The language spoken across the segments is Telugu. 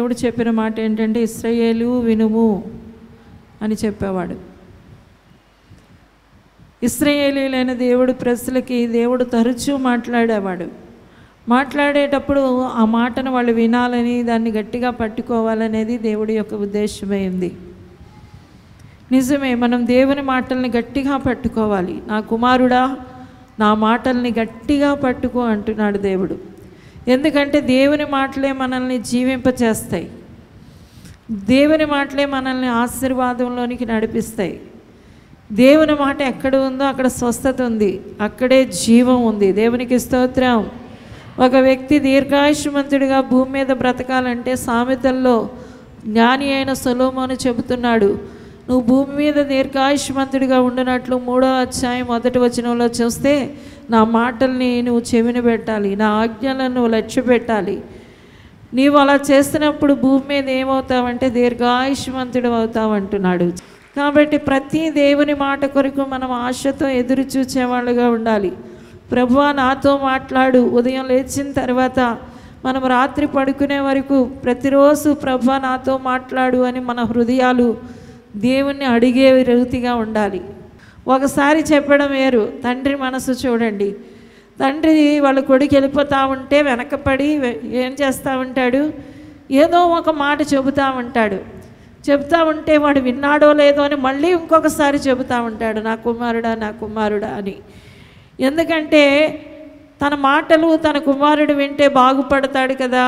దేవుడు చెప్పిన మాట ఏంటంటే ఇస్రాయేలు వినుము అని చెప్పేవాడు ఇస్రాయేలీలైన దేవుడు ప్రజలకి దేవుడు తరచూ మాట్లాడేవాడు మాట్లాడేటప్పుడు ఆ మాటను వాళ్ళు వినాలని దాన్ని గట్టిగా పట్టుకోవాలనేది దేవుడి యొక్క ఉద్దేశమైంది నిజమే మనం దేవుని మాటల్ని గట్టిగా పట్టుకోవాలి నా కుమారుడా నా మాటల్ని గట్టిగా పట్టుకో అంటున్నాడు దేవుడు ఎందుకంటే దేవుని మాటలే మనల్ని జీవింపచేస్తాయి దేవుని మాటలే మనల్ని ఆశీర్వాదంలోనికి నడిపిస్తాయి దేవుని మాట ఎక్కడ ఉందో అక్కడ స్వస్థత ఉంది అక్కడే జీవం ఉంది దేవునికి స్తోత్రం ఒక వ్యక్తి దీర్ఘాయుష్మంతుడిగా భూమి మీద బ్రతకాలంటే సామెతల్లో జ్ఞాని అయిన సొలోమోను చెబుతున్నాడు నువ్వు భూమి మీద దీర్ఘాయుష్మంతుడిగా ఉండినట్లు మూడో అధ్యాయం మొదటి వచనంలో చూస్తే నా మాటల్ని నువ్వు చెవిన పెట్టాలి నా ఆజ్ఞలను నువ్వు లక్ష్య పెట్టాలి నీవు అలా చేస్తున్నప్పుడు భూమి మీద ఏమవుతావంటే దీర్ఘాయుష్మంతుడు అవుతావు అంటున్నాడు కాబట్టి ప్రతి దేవుని మాట కొరకు మనం ఆశతో ఎదురు చూచేవాళ్ళుగా ఉండాలి ప్రభువా నాతో మాట్లాడు ఉదయం లేచిన తర్వాత మనం రాత్రి పడుకునే వరకు ప్రతిరోజు ప్రభువా నాతో మాట్లాడు అని మన హృదయాలు దేవుణ్ణి అడిగే రీతిగా ఉండాలి ఒకసారి చెప్పడం వేరు తండ్రి మనసు చూడండి తండ్రి వాళ్ళ కొడుకు వెళ్ళిపోతా ఉంటే వెనకపడి వె- ఏం చేస్తూ ఉంటాడు ఏదో ఒక మాట చెబుతూ ఉంటాడు చెబుతా ఉంటే వాడు విన్నాడో లేదో అని మళ్ళీ ఇంకొకసారి చెబుతూ ఉంటాడు నా కుమారుడా నా కుమారుడా అని ఎందుకంటే తన మాటలు తన కుమారుడు వింటే బాగుపడతాడు కదా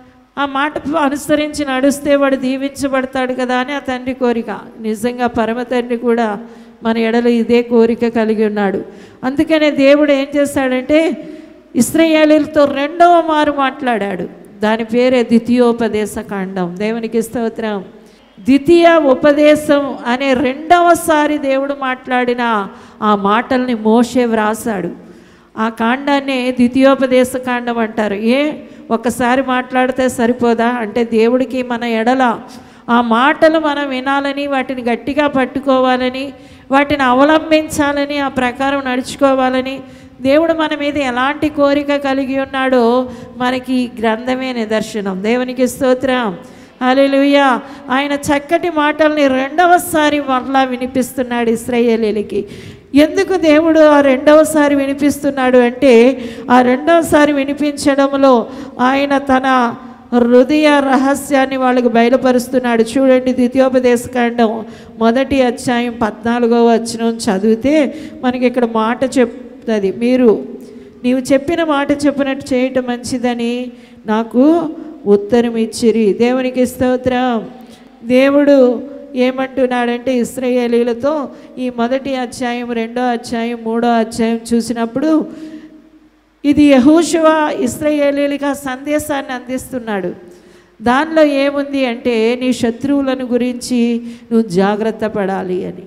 ఆ మాట అనుసరించి నడుస్తే వాడు దీవించబడతాడు కదా అని ఆ తండ్రి కోరిక నిజంగా పరమ తండ్రి కూడా మన ఎడలు ఇదే కోరిక కలిగి ఉన్నాడు అందుకనే దేవుడు ఏం చేస్తాడంటే ఇస్రాయేలీలతో రెండవ మారు మాట్లాడాడు దాని పేరే ద్వితీయోపదేశ కాండం దేవునికి స్తోత్రం ద్వితీయ ఉపదేశం అనే రెండవసారి దేవుడు మాట్లాడిన ఆ మాటల్ని మోషే వ్రాసాడు ఆ కాండాన్ని ద్వితీయోపదేశ కాండం అంటారు ఏ ఒక్కసారి మాట్లాడితే సరిపోదా అంటే దేవుడికి మన ఎడల ఆ మాటలు మనం వినాలని వాటిని గట్టిగా పట్టుకోవాలని వాటిని అవలంబించాలని ఆ ప్రకారం నడుచుకోవాలని దేవుడు మన మీద ఎలాంటి కోరిక కలిగి ఉన్నాడో మనకి ఈ గ్రంథమే నిదర్శనం దేవునికి స్తోత్రం హల్లెలూయా ఆయన చక్కటి మాటల్ని రెండవసారి మరలా వినిపిస్తున్నాడు ఇస్రాయేలీలకి ఎందుకు దేవుడు ఆ రెండవసారి వినిపిస్తున్నాడు అంటే ఆ రెండవసారి వినిపించడంలో ఆయన తన హృదయ రహస్యాన్ని వాళ్ళకి బయలుపరుస్తున్నాడు చూడండి ద్వితీయోపదేశకాండం మొదటి అధ్యాయం పద్నాలుగో వచనం చదివితే మనకి ఇక్కడ మాట చెప్తుంది మీరు నీవు చెప్పిన మాట చెప్పినట్టు చేయటం మంచిదని నాకు ఉత్తరం ఇచ్చిరి దేవునికి స్తోత్రం దేవుడు ఏమంటున్నాడంటే ఇస్రాయేలీలతో ఈ మొదటి అధ్యాయం రెండో అధ్యాయం మూడో అధ్యాయం చూసినప్పుడు ఇది యహూషువ ఇస్రాయేలీలకి ఆ సందేశాన్ని అందిస్తున్నాడు దానిలో ఏముంది అంటే నీ శత్రువులను గురించి నువ్వు జాగ్రత్త పడాలి అని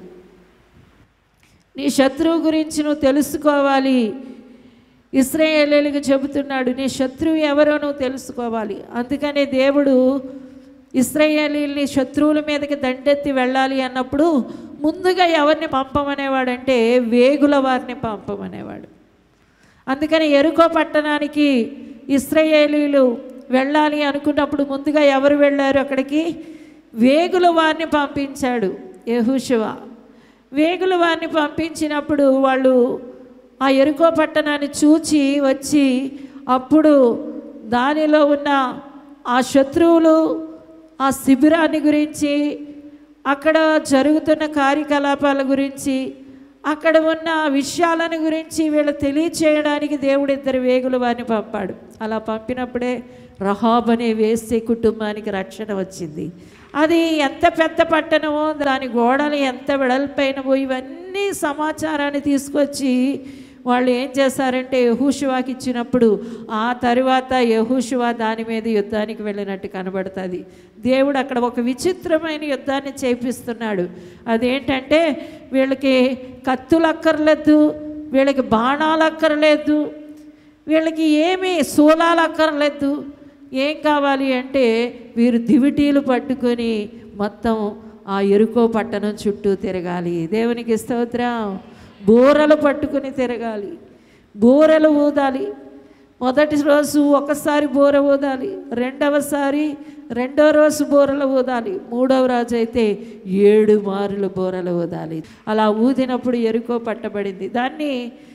నీ శత్రువు గురించి నువ్వు తెలుసుకోవాలి ఇస్రాయేలీలకు చెబుతున్నాడు నీ శత్రువు ఎవరో నువ్వు తెలుసుకోవాలి అందుకనే దేవుడు ఇస్రాయేలీల్ని శత్రువుల మీదకి దండెత్తి వెళ్ళాలి అన్నప్పుడు ముందుగా ఎవరిని పంపమనేవాడంటే వేగుల వారిని పంపమనేవాడు అందుకని ఎరుకో పట్టణానికి ఇస్రాయేలీలు వెళ్ళాలి అనుకున్నప్పుడు ముందుగా ఎవరు వెళ్ళారు అక్కడికి వేగుల వారిని పంపించాడు యెహోషువ వేగుల వారిని పంపించినప్పుడు వాళ్ళు ఆ ఎరుకో పట్టణాన్ని చూచి వచ్చి అప్పుడు దానిలో ఉన్న ఆ శత్రువులు ఆ శిబిరాన్ని గురించి అక్కడ జరుగుతున్న కార్యకలాపాల గురించి అక్కడ ఉన్న విషయాలను గురించి వీళ్ళు తెలియచేయడానికి దేవుడు ఇద్దరు వేగులు వారిని పంపాడు అలా పంపినప్పుడే రహాబ్ అనే వేసే కుటుంబానికి రక్షణ వచ్చింది అది ఎంత పెద్ద పట్టణమో దాని గోడలు ఎంత వెడల్పైనవో ఇవన్నీ సమాచారాన్ని తీసుకొచ్చి వాళ్ళు ఏం చేశారంటే యహూషువాకి ఇచ్చినప్పుడు ఆ తరువాత యహూషువా దాని మీద యుద్ధానికి వెళ్ళినట్టు కనబడుతుంది దేవుడు అక్కడ ఒక విచిత్రమైన యుద్ధాన్ని చేపిస్తున్నాడు అదేంటంటే వీళ్ళకి కత్తులు అక్కర్లేదు వీళ్ళకి బాణాలు అక్కర్లేదు వీళ్ళకి ఏమీ శూలాలు అక్కర్లేదు ఏం కావాలి అంటే వీరు దివిటీలు పట్టుకొని మొత్తం ఆ ఎరుకో పట్టణం చుట్టూ తిరగాలి దేవునికి స్తోత్రం బూరలు పట్టుకుని తిరగాలి బూరలు ఊదాలి మొదటి రోజు ఒకసారి బూర ఊదాలి రెండవసారి రెండో రోజు బోరలు ఊదాలి మూడవ రోజు అయితే ఏడు మారులు బోరలు ఊదాలి అలా ఊదినప్పుడు ఎరుకో పట్టబడింది దాన్ని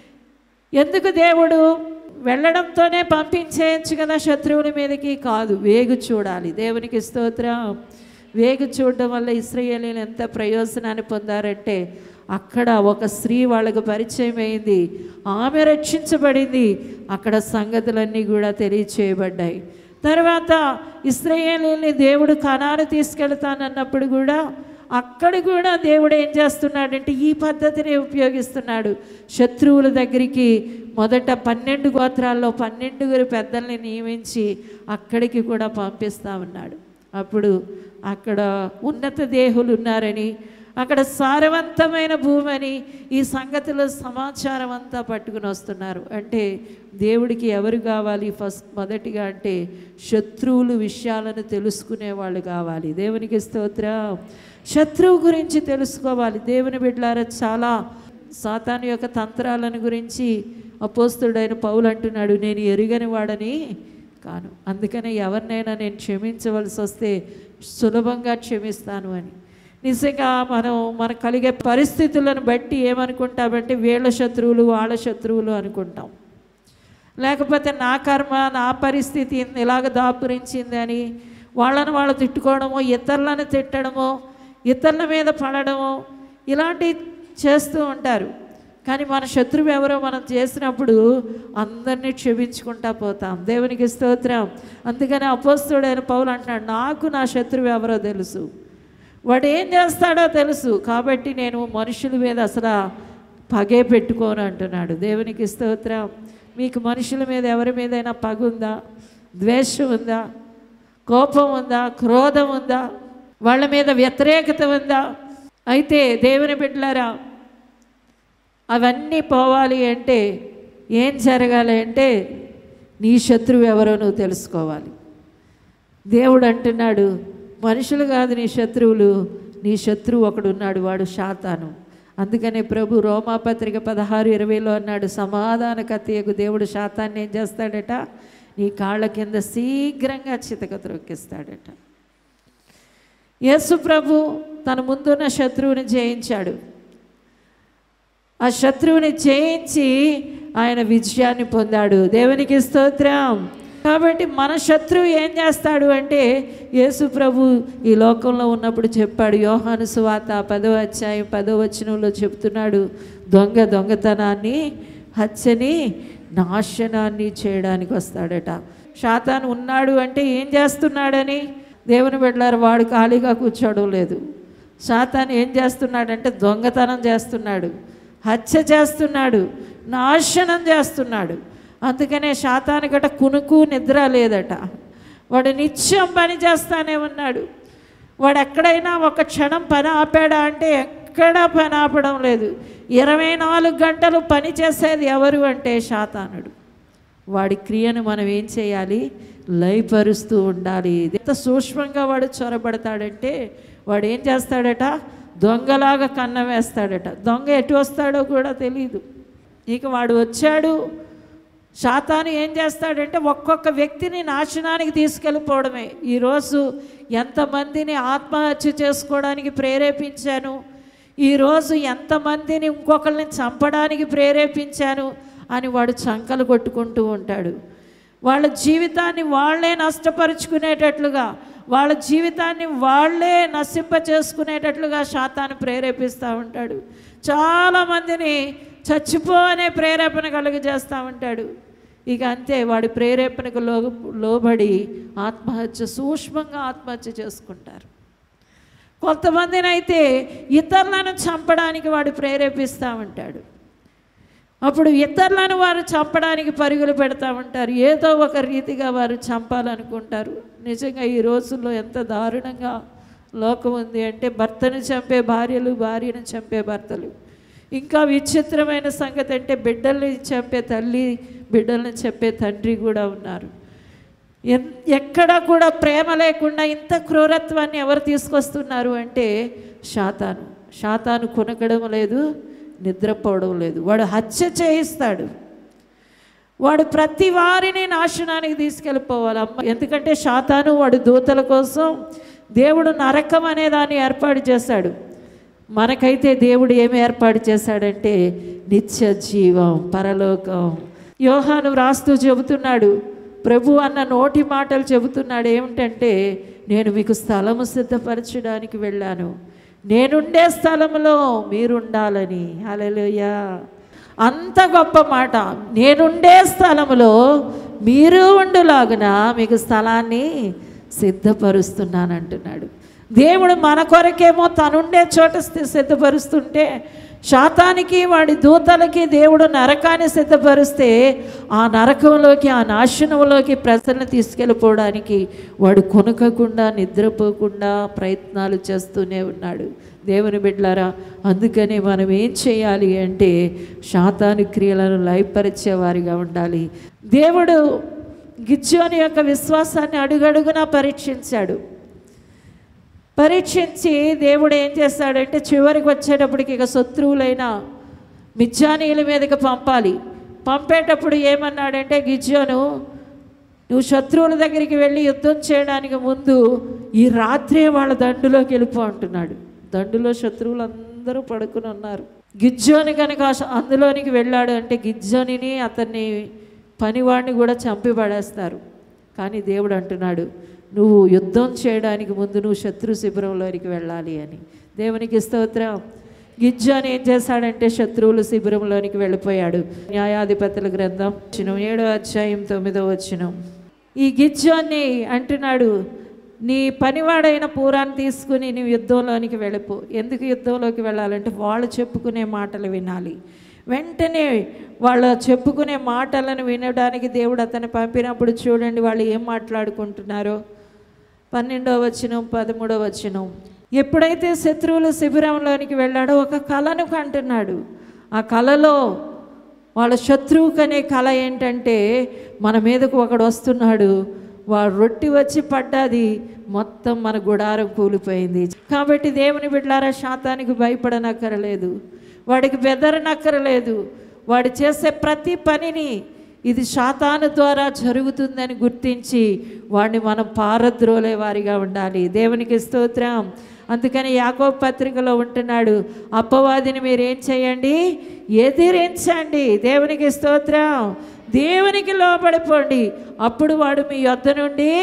ఎందుకు దేవుడు వెళ్ళడంతోనే పంపించేయచ్చు కదా శత్రువుల మీదకి కాదు వేగు చూడాలి దేవునికి స్తోత్రం వేగు చూడడం వల్ల ఇస్రాయేలీలు ఎంత ప్రయోజనాన్ని పొందారంటే అక్కడ ఒక స్త్రీ వాళ్ళకు పరిచయం అయింది ఆమె రక్షించబడింది అక్కడ సంగతులన్నీ కూడా తెలియచేయబడ్డాయి తర్వాత ఇస్రాయేలీని దేవుడు కణాలు తీసుకెళ్తానన్నప్పుడు కూడా అక్కడ కూడా దేవుడు ఏం చేస్తున్నాడంటే ఈ పద్ధతిని ఉపయోగిస్తున్నాడు శత్రువుల దగ్గరికి మొదట పన్నెండు గోత్రాల్లో పన్నెండుగురు పెద్దల్ని నియమించి అక్కడికి కూడా పంపిస్తా ఉన్నాడు అప్పుడు అక్కడ ఉన్నత దేహులు ఉన్నారని అక్కడ సారవంతమైన భూమని ఈ సంగతిలో సమాచారం అంతా పట్టుకుని వస్తున్నారు అంటే దేవుడికి ఎవరు కావాలి ఫస్ట్ మొదటిగా అంటే శత్రువులు విషయాలను తెలుసుకునే వాళ్ళు కావాలి దేవునికి స్తోత్రం శత్రువు గురించి తెలుసుకోవాలి దేవుని బిడ్డలారా చాలా సాతాను యొక్క తంత్రాలను గురించి అపోస్తుడైన పౌలు అంటున్నాడు నేను ఎరుగని వాడని కాను అందుకనే ఎవరినైనా నేను క్షమించవలసి వస్తే సులభంగా క్షమిస్తాను అని నిజంగా మనం మనకు కలిగే పరిస్థితులను బట్టి ఏమనుకుంటామంటే వీళ్ళ శత్రువులు వాళ్ళ శత్రువులు అనుకుంటాం లేకపోతే నా కర్మ నా పరిస్థితి ఇలాగ దాపురించింది అని వాళ్ళని వాళ్ళు తిట్టుకోవడమో ఇతరులను తిట్టడమో ఇతరుల మీద పడడమో ఇలాంటివి చేస్తూ ఉంటారు కానీ మన శత్రువు ఎవరో మనం చేసినప్పుడు అందరినీ క్షమించుకుంటా పోతాం దేవునికి స్తోత్రం అందుకని అపోస్తుడైన పౌలు అంటున్నాడు నాకు నా శత్రువు ఎవరో తెలుసు వాడు ఏం చేస్తాడో తెలుసు కాబట్టి నేను మనుషుల మీద అసలు పగే పెట్టుకోను అంటున్నాడు దేవునికి స్తోత్రం మీకు మనుషుల మీద ఎవరి మీదైనా పగ ఉందా ద్వేషం ఉందా కోపం ఉందా క్రోధం ఉందా వాళ్ళ మీద వ్యతిరేకత ఉందా అయితే దేవుని బిడ్డలారా అవన్నీ పోవాలి అంటే ఏం జరగాలి అంటే నీ శత్రువు ఎవరో నువ్వు తెలుసుకోవాలి దేవుడు అంటున్నాడు మనుషులు కాదు నీ శత్రువులు నీ శత్రువు ఒకడు ఉన్నాడు వాడు శాతాను అందుకనే ప్రభు రోమాపత్రిక పదహారు ఇరవైలో అన్నాడు సమాధాన కత్తియకు దేవుడు శాతాన్ని ఏం చేస్తాడట నీ కాళ్ళ కింద శీఘ్రంగా చితక త్రొక్కిస్తాడట యేసు ప్రభు తన ముందున్న శత్రువుని జయించాడు ఆ శత్రువుని జయించి ఆయన విజయాన్ని పొందాడు దేవునికి స్తోత్రం కాబట్టి మన శత్రువు ఏం చేస్తాడు అంటే యేసు ప్రభు ఈ లోకంలో ఉన్నప్పుడు చెప్పాడు యోహాను సువాత పదో అధ్యాయం పదో వచనంలో చెప్తున్నాడు దొంగ దొంగతనాన్ని హత్యని నాశనాన్ని చేయడానికి వస్తాడట శాతాను ఉన్నాడు అంటే ఏం చేస్తున్నాడని దేవుని బిడ్డలారు వాడు ఖాళీగా కూర్చోవడం లేదు శాతాను ఏం చేస్తున్నాడంటే దొంగతనం చేస్తున్నాడు హత్య చేస్తున్నాడు నాశనం చేస్తున్నాడు అందుకనే శాతాని గట కునుకు నిద్ర లేదట వాడు నిత్యం పని చేస్తానే ఉన్నాడు వాడు ఎక్కడైనా ఒక క్షణం పని ఆపాడా అంటే ఎక్కడా పని ఆపడం లేదు ఇరవై నాలుగు గంటలు పని చేసేది ఎవరు అంటే శాతానుడు వాడి క్రియను మనం ఏం చేయాలి లయపరుస్తూ ఉండాలి ఎంత సూక్ష్మంగా వాడు చొరబడతాడంటే వాడు ఏం చేస్తాడట దొంగలాగా కన్న వేస్తాడట దొంగ ఎటు వస్తాడో కూడా తెలియదు ఇక వాడు వచ్చాడు శాతాను ఏం చేస్తాడంటే ఒక్కొక్క వ్యక్తిని నాశనానికి తీసుకెళ్ళిపోవడమే ఈరోజు ఎంతమందిని ఆత్మహత్య చేసుకోవడానికి ప్రేరేపించాను ఈరోజు ఎంతమందిని ఇంకొకరిని చంపడానికి ప్రేరేపించాను అని వాడు చంకలు కొట్టుకుంటూ ఉంటాడు వాళ్ళ జీవితాన్ని వాళ్ళే నష్టపరుచుకునేటట్లుగా వాళ్ళ జీవితాన్ని వాళ్ళే నశింప చేసుకునేటట్లుగా శాతాన్ని ప్రేరేపిస్తూ ఉంటాడు చాలామందిని చచ్చిపో అనే ప్రేరేపణ కలుగజేస్తూ ఉంటాడు ఇక అంతే వాడి ప్రేరేపణకు లో లోబడి ఆత్మహత్య సూక్ష్మంగా ఆత్మహత్య చేసుకుంటారు కొంతమందినైతే ఇతరులను చంపడానికి వాడు ప్రేరేపిస్తూ ఉంటాడు అప్పుడు ఇతరులను వారు చంపడానికి పరుగులు పెడతా ఉంటారు ఏదో ఒక రీతిగా వారు చంపాలనుకుంటారు నిజంగా ఈ రోజుల్లో ఎంత దారుణంగా లోకం ఉంది అంటే భర్తను చంపే భార్యలు భార్యను చంపే భర్తలు ఇంకా విచిత్రమైన సంగతి అంటే బిడ్డల్ని చంపే తల్లి బిడ్డల్ని చంపే తండ్రి కూడా ఉన్నారు ఎన్- ఎక్కడా కూడా ప్రేమ లేకుండా ఇంత క్రూరత్వాన్ని ఎవరు తీసుకొస్తున్నారు అంటే శాతాను శాతాను కొనకడం లేదు నిద్రపోవడం లేదు వాడు హత్య చేయిస్తాడు వాడు ప్రతి వారిని నాశనానికి తీసుకెళ్ళిపోవాలి అమ్మ ఎందుకంటే శాతాను వాడు దూతల కోసం దేవుడు నరకం అనే దాన్ని ఏర్పాటు చేశాడు మనకైతే దేవుడు ఏమి ఏర్పాటు చేశాడంటే నిత్య జీవం పరలోకం యోహాను వ్రాస్తూ చెబుతున్నాడు ప్రభు అన్న నోటి మాటలు చెబుతున్నాడు ఏమిటంటే నేను మీకు స్థలము సిద్ధపరచడానికి వెళ్ళాను నేనుండే స్థలములో మీరుండాలని హల్లెలూయా అంత గొప్ప మాట నేనుండే స్థలములో మీరు ఉండులాగున మీకు స్థలాన్ని సిద్ధపరుస్తున్నానంటున్నాడు దేవుడు మన కొరకేమో తనుండే చోట స్థి- సిద్ధపరుస్తుంటే శాతానికి వాడి దూతలకి దేవుడు నరకాన్ని సిద్ధపరుస్తే ఆ నరకంలోకి ఆ నాశనంలోకి ప్రజలను తీసుకెళ్ళిపోవడానికి వాడు కొనకకుండా నిద్రపోకుండా ప్రయత్నాలు చేస్తూనే ఉన్నాడు దేవుని బిడ్డలారా అందుకని మనం ఏం చేయాలి అంటే శాతాను క్రియలను లయపరిచే వారిగా ఉండాలి దేవుడు గిజ్జోని యొక్క విశ్వాసాన్ని అడుగడుగునా పరీక్షించాడు పరీక్షించి దేవుడు ఏం చేస్తాడంటే చివరికి వచ్చేటప్పటికి ఇక శత్రువులైన మిజ్జానీయుల మీదకి పంపాలి పంపేటప్పుడు ఏమన్నాడంటే గిజ్జోను నువ్వు శత్రువుల దగ్గరికి వెళ్ళి యుద్ధం చేయడానికి ముందు ఈ రాత్రే వాళ్ళ దండులోకి వెళ్ళిపో అంటున్నాడు దండులో శత్రువులు అందరూ పడుకుని ఉన్నారు గిజ్జోని కనుక ఆ శ- అందులోనికి వెళ్ళాడు అంటే గిజ్జోనిని అతన్ని పనివాడిని కూడా చంపి పడేస్తారు కానీ దేవుడు అంటున్నాడు నువ్వు యుద్ధం చేయడానికి ముందు నువ్వు శత్రు శిబిరంలోనికి వెళ్ళాలి అని దేవునికి స్తోత్రం గిజ్జాని ఏం చేశాడంటే శత్రువులు శిబిరంలోనికి వెళ్ళిపోయాడు న్యాయాధిపతుల గ్రంథం వచ్చిన ఏడో అధ్యాయం తొమ్మిదో వచ్చిన ఈ గిజ్జాన్ని అంటున్నాడు నీ పనివాడైన పూరాన్ని తీసుకుని నీవు యుద్ధంలోనికి వెళ్ళిపో ఎందుకు యుద్ధంలోకి వెళ్ళాలంటే వాళ్ళు చెప్పుకునే మాటలు వినాలి వెంటనే వాళ్ళ చెప్పుకునే మాటలను వినడానికి దేవుడు అతన్ని పంపినప్పుడు చూడండి వాళ్ళు ఏం మాట్లాడుకుంటున్నారో పన్నెండో వచనం పదమూడో వచనం ఎప్పుడైతే శత్రువులు శిబిరంలోనికి వెళ్ళాడో ఒక కళను కంటున్నాడు ఆ కళలో వాళ్ళ శత్రువుకు అనే కళ ఏంటంటే మన మీదకు ఒకడు వస్తున్నాడు వాడు రొట్టి వచ్చి పడ్డాది మొత్తం మన గుడారం కూలిపోయింది కాబట్టి దేవుని బిడ్డలారా శాతానికి భయపడనక్కరలేదు వాడికి బెదరనక్కరలేదు వాడు చేసే ప్రతి పనిని ఇది శాతాను ద్వారా జరుగుతుందని గుర్తించి వాడిని మనం పారద్రోలే వారిగా ఉండాలి దేవునికి స్తోత్రం అందుకని యాకోబ్ పత్రికలో ఉంటున్నాడు అప్పవాదిని మీరు ఏం చేయండి ఎదిరించండి దేవునికి స్తోత్రం దేవునికి లోబడిపోండి అప్పుడు వాడు మీ యొద్ద నుండి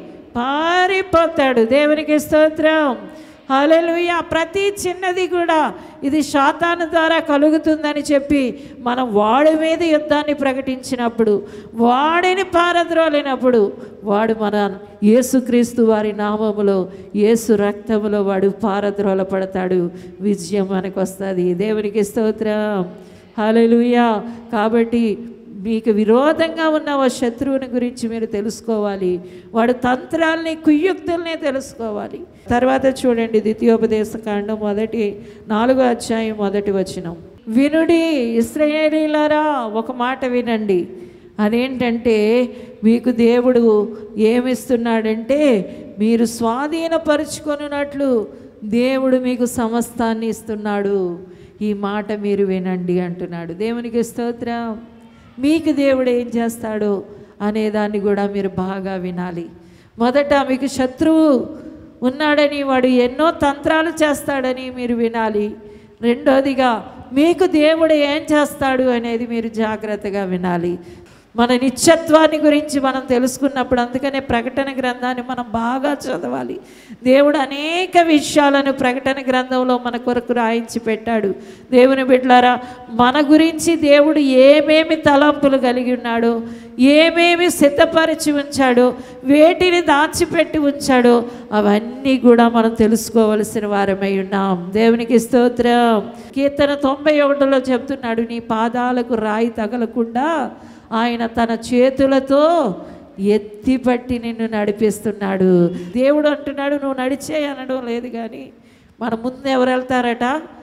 పారిపోతాడు దేవునికి స్తోత్రం హల్లెలూయా ప్రతి చిన్నది కూడా ఇది శాతాను ద్వారా కలుగుతుందని చెప్పి మనం వాడి మీద యుద్ధాన్ని ప్రకటించినప్పుడు వాడిని పారద్రోలినప్పుడు వాడు మన యేసుక్రీస్తు వారి నామములో యేసు రక్తములో వాడు పారద్రోల పడతాడు విజయం మనకు వస్తుంది దేవునికి స్తోత్రం హల్లెలూయా కాబట్టి మీకు విరోధంగా ఉన్న ఆ శత్రువుని గురించి మీరు తెలుసుకోవాలి వాడు తంత్రాల్ని కుయుక్తుల్ని తెలుసుకోవాలి తర్వాత చూడండి ద్వితీయోపదేశ కాండం మొదటి నాలుగో అధ్యాయం మొదటి వచనం వినుడి ఇస్రాయేలీలారా ఒక మాట వినండి అదేంటంటే మీకు దేవుడు ఏమిస్తున్నాడంటే మీరు స్వాధీనపరుచుకొనున్నట్లు దేవుడు మీకు సమస్తాన్ని ఇస్తున్నాడు ఈ మాట మీరు వినండి అంటున్నాడు దేవునికి స్తోత్రం మీకు దేవుడు ఏం చేస్తాడో అనేదాన్ని కూడా మీరు బాగా వినాలి మొదట మీకు శత్రువు ఉన్నాడని వాడు ఎన్నో తంత్రాలు చేస్తాడని మీరు వినాలి రెండోదిగా మీకు దేవుడు ఏం చేస్తాడు అనేది మీరు జాగ్రత్తగా వినాలి మన నిత్యత్వాన్ని గురించి మనం తెలుసుకున్నప్పుడు అందుకనే ప్రకటన గ్రంథాన్ని మనం బాగా చదవాలి దేవుడు అనేక విషయాలను ప్రకటన గ్రంథంలో మన కొరకు రాయించి పెట్టాడు దేవుని బిడ్డలారా మన గురించి దేవుడు ఏమేమి తలంపులు కలిగి ఉన్నాడో ఏమేమి సిద్ధపరిచి ఉంచాడో వేటిని దాచిపెట్టి ఉంచాడో అవన్నీ కూడా మనం తెలుసుకోవలసిన వారమై ఉన్నాం దేవునికి స్తోత్రం కీర్తన తొంభై ఒకటిలో చెప్తున్నాడు నీ పాదాలకు రాయి తగలకుండా ఆయన తన చేతులతో ఎత్తిపట్టి నిన్ను నడిపిస్తున్నాడు దేవుడు అంటున్నాడు నువ్వు నడిచే అనడం లేదు కానీ మన ముందు ఎవరు వెళ్తారట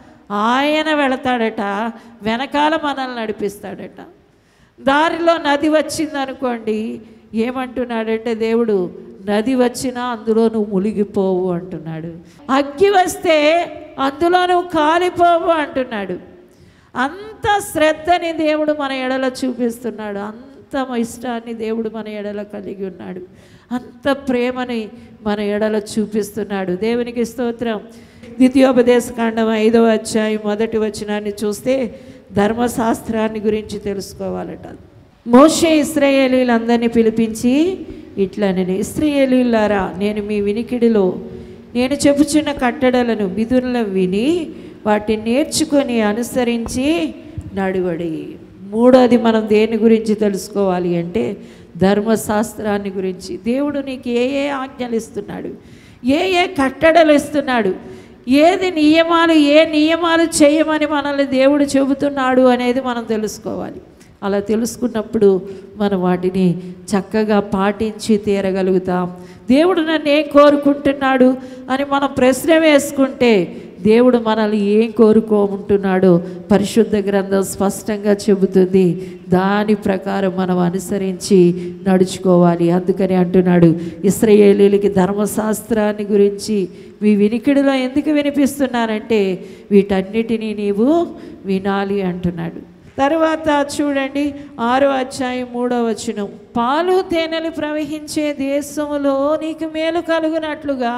ఆయన వెళతాడట వెనకాల మనల్ని నడిపిస్తాడట దారిలో నది వచ్చింది అనుకోండి ఏమంటున్నాడంటే దేవుడు నది వచ్చినా అందులో నువ్వు మునిగిపోవు అంటున్నాడు అగ్గి వస్తే అందులో నువ్వు కాలిపోవు అంటున్నాడు అంత శ్రద్ధని దేవుడు మన ఎడల చూపిస్తున్నాడు అంత అంత ఇష్టాన్ని దేవుడు మన ఎడల కలిగి ఉన్నాడు అంత ప్రేమని మన ఎడల చూపిస్తున్నాడు దేవునికి స్తోత్రం ద్వితీయోపదేశ కాండం ఐదవ అధ్యాయం మొదటి వచనాన్ని చూస్తే ధర్మశాస్త్రాన్ని గురించి తెలుసుకోవాలట మోషే ఇస్రాయేలీలందరినీ పిలిపించి ఇట్లా నేను ఇస్రాయేలీలారా నేను మీ వినికిడిలో నేను చెప్పుచున్న కట్టడలను విధులను విని వాటిని నేర్చుకొని అనుసరించి నడువడి మూడోది మనం దేని గురించి తెలుసుకోవాలి అంటే ధర్మశాస్త్రాన్ని గురించి దేవుడు నీకు ఏ ఏ ఆజ్ఞలు ఇస్తున్నాడు ఏ ఏ కట్టడలు ఇస్తున్నాడు ఏది నియమాలు ఏ నియమాలు చేయమని మనల్ని దేవుడు చెబుతున్నాడు అనేది మనం తెలుసుకోవాలి అలా తెలుసుకున్నప్పుడు మనం వాటిని చక్కగా పాటించి తీరగలుగుతాం దేవుడు నన్ను ఏం కోరుకుంటున్నాడు అని మనం ప్రశ్న వేసుకుంటే దేవుడు మనల్ని ఏం కోరుకోమంటున్నాడో పరిశుద్ధ గ్రంథం స్పష్టంగా చెబుతుంది దాని ప్రకారం మనం అనుసరించి నడుచుకోవాలి అందుకని అంటున్నాడు ఇస్రయేలీలకి ధర్మశాస్త్రాన్ని గురించి మీ వినికిడిలో ఎందుకు వినిపిస్తున్నానంటే వీటన్నిటినీ నీవు వినాలి అంటున్నాడు తర్వాత చూడండి ఆరో అధ్యాయం మూడో వచనం పాలు తేనెలు ప్రవహించే దేశంలో నీకు మేలు కలుగునట్లుగా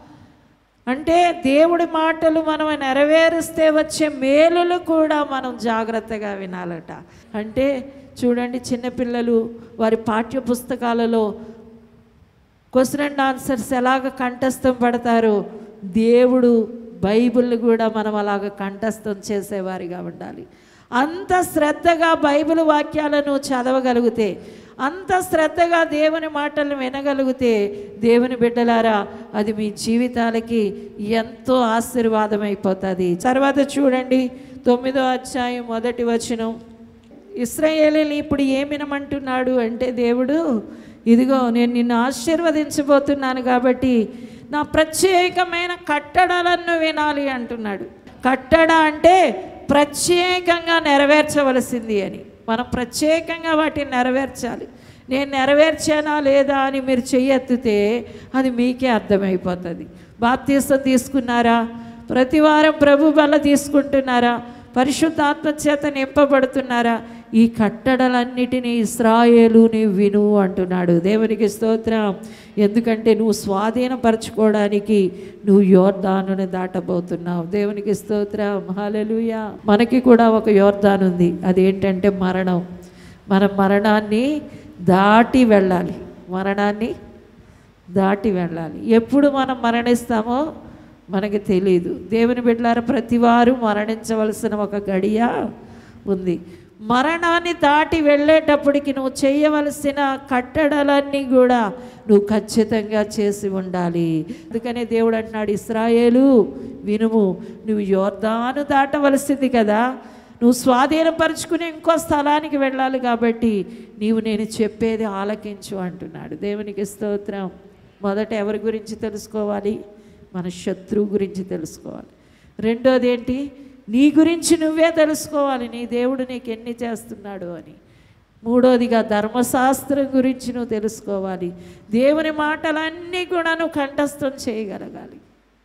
అంటే దేవుడి మాటలు మనం నెరవేరుస్తే వచ్చే మేలులు కూడా మనం జాగ్రత్తగా వినాలట అంటే చూడండి చిన్నపిల్లలు వారి పాఠ్య పుస్తకాలలో క్వశ్చన్ అండ్ ఆన్సర్స్ ఎలాగ కంఠస్థం పడతారో దేవుడు బైబిల్ కూడా మనం అలాగ కంఠస్థం చేసేవారిగా ఉండాలి అంత శ్రద్ధగా బైబిల్ వాక్యాలను చదవగలిగితే అంత శ్రద్ధగా దేవుని మాటలు వినగలిగితే దేవుని బిడ్డలారా అది మీ జీవితాలకి ఎంతో ఆశీర్వాదం అయిపోతుంది తర్వాత చూడండి తొమ్మిదో అధ్యాయం మొదటి వచనం ఇస్రాయేలీలు ఇప్పుడు ఏం వినమంటున్నాడు అంటే దేవుడు ఇదిగో నేను నిన్ను ఆశీర్వదించబోతున్నాను కాబట్టి నా ప్రత్యేకమైన కట్టడలను వినాలి అంటున్నాడు కట్టడ అంటే ప్రత్యేకంగా నెరవేర్చవలసింది అని మనం ప్రత్యేకంగా వాటిని నెరవేర్చాలి నేను నెరవేర్చానా లేదా అని మీరు చెయ్యెత్తితే అది మీకే అర్థమైపోతుంది బాప్తీసం తీసుకున్నారా ప్రతి వారం ప్రభు బల్ల తీసుకుంటున్నారా పరిశుద్ధాత్మ చేత నింపబడుతున్నారా ఈ కట్టడలన్నిటినీ ఇస్రాయేలు నీవు విను అంటున్నాడు దేవునికి స్తోత్రం ఎందుకంటే నువ్వు స్వాధీనపరచుకోవడానికి నువ్వు యోర్ధానుని దాటబోతున్నావు దేవునికి స్తోత్రం హాలెలుయా మనకి కూడా ఒక యోర్ధాన్ ఉంది అదేంటంటే మరణం మన మరణాన్ని దాటి వెళ్ళాలి మరణాన్ని దాటి వెళ్ళాలి ఎప్పుడు మనం మరణిస్తామో మనకి తెలియదు దేవుని బిడ్డలారా ప్రతివారు మరణించవలసిన ఒక గడియ ఉంది మరణాన్ని దాటి వెళ్ళేటప్పటికి నువ్వు చేయవలసిన కట్టడలన్నీ కూడా నువ్వు ఖచ్చితంగా చేసి ఉండాలి అందుకనే దేవుడు అంటున్నాడు ఇస్రాయేలు వినుము నువ్వు యోర్దాను దాటవలసింది కదా నువ్వు స్వాధీనపరుచుకుని ఇంకో స్థలానికి వెళ్ళాలి కాబట్టి నీవు నేను చెప్పేది ఆలకించు అంటున్నాడు దేవునికి స్తోత్రం మొదట ఎవరి గురించి తెలుసుకోవాలి మన శత్రువు గురించి తెలుసుకోవాలి రెండోది ఏంటి నీ గురించి నువ్వే తెలుసుకోవాలి నీ దేవుడు నీకు ఎన్ని చేస్తున్నాడు అని మూడోదిగా ధర్మశాస్త్రం గురించి నువ్వు తెలుసుకోవాలి దేవుని మాటలన్నీ కూడా నువ్వు కంఠస్థం చేయగలగాలి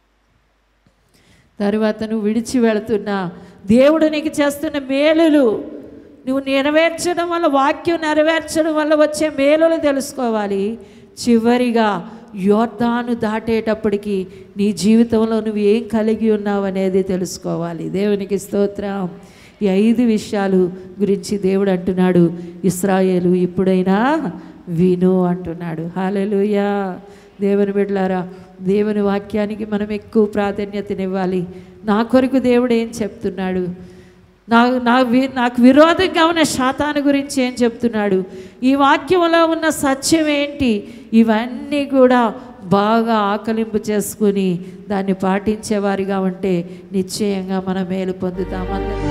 తరువాత నువ్వు విడిచి వెళుతున్నా దేవుడు నీకు చేస్తున్న మేలులు నువ్వు నెరవేర్చడం వల్ల వాక్యం నెరవేర్చడం వల్ల వచ్చే మేలులు తెలుసుకోవాలి చివరిగా యోర్ధాను దాటేటప్పటికి నీ జీవితంలో నువ్వు ఏం కలిగి ఉన్నావు అనేది తెలుసుకోవాలి దేవునికి స్తోత్రం ఈ ఐదు విషయాలు గురించి దేవుడు అంటున్నాడు ఇస్రాయేలు ఇప్పుడైనా విను అంటున్నాడు హాలెలుయా దేవుని బిడ్డలారా దేవుని వాక్యానికి మనం ఎక్కువ ప్రాధాన్యతనివ్వాలి నా కొరకు దేవుడు ఏం చెప్తున్నాడు నా నా వి- నాకు విరోధంగా ఉన్న శాతాను గురించి ఏం చెప్తున్నాడు ఈ వాక్యంలో ఉన్న సత్యం ఏంటి ఇవన్నీ కూడా బాగా ఆకలింపు చేసుకుని దాన్ని పాటించేవారిగా ఉంటే నిశ్చయంగా మనం మేలు పొందుతాం అందరం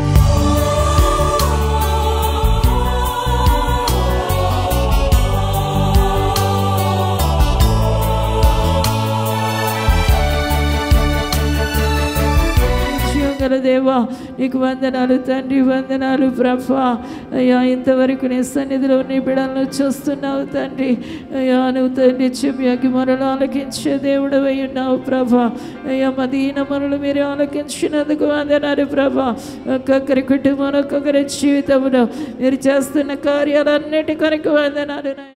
కృపగల దేవా నీకు వందనాలు తండ్రి వందనాలు ప్రభా అయ్యా ఇంతవరకు నీ సన్నిధిలో నీ బిడలను చూస్తున్నావు తండ్రి అయ్యా నువ్వు తండ్రి చెమ్యాకి మనలు ఆలకించే దేవుడు అయి ఉన్నావు ప్రభా అయ్యా మదీన మనలు మీరు ఆలకించినందుకు వందనాలు ప్రభా ఒక్కొక్కరి కుటుంబం ఒక్కొక్కరి జీవితంలో మీరు చేస్తున్న కార్యాలన్నిటి కొరకు వందనాలు నాయనా.